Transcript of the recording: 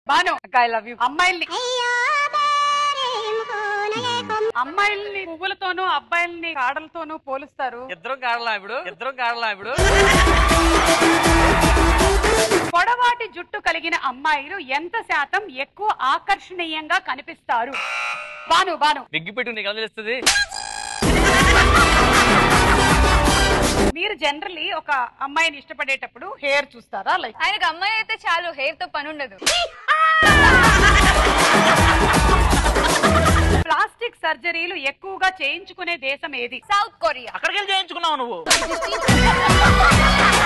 Banu I love you అమ్మాయిల్ని అమ్మాయిల్ని పువ్వులతోనూ అబ్బాయిల్ని కాడలతోనూ పోలుస్తారు ఇద్దరం కాడలా ఇప్పుడు ఇద్దరం కాడలా ఇప్పుడు పొడవాటి జుట్టు కలిగిన అమ్మాయిలు ఎంత శాతం ఎక్కువ ఆకర్షణీయంగా కనిపిస్తారు బాను బాను బిగ్గి పెట్టు నీకు ఎలా తెలుస్తుంది మీరు జనరలీ ఒక అమ్మాయిని ఇష్టపడేటప్పుడు హెయిర్ చూస్తారా లైక్ ఆయనకు అమ్మాయి అయితే చాలు హెయిర్ తో పని ఉండదు ప్లాస్టిక్ సర్జరీలు ఎక్కువగా చేయించుకునే దేశం ఏది సౌత్ కొరియా అక్కడికి వెళ్ళి చేయించుకున్నావు నువ్వు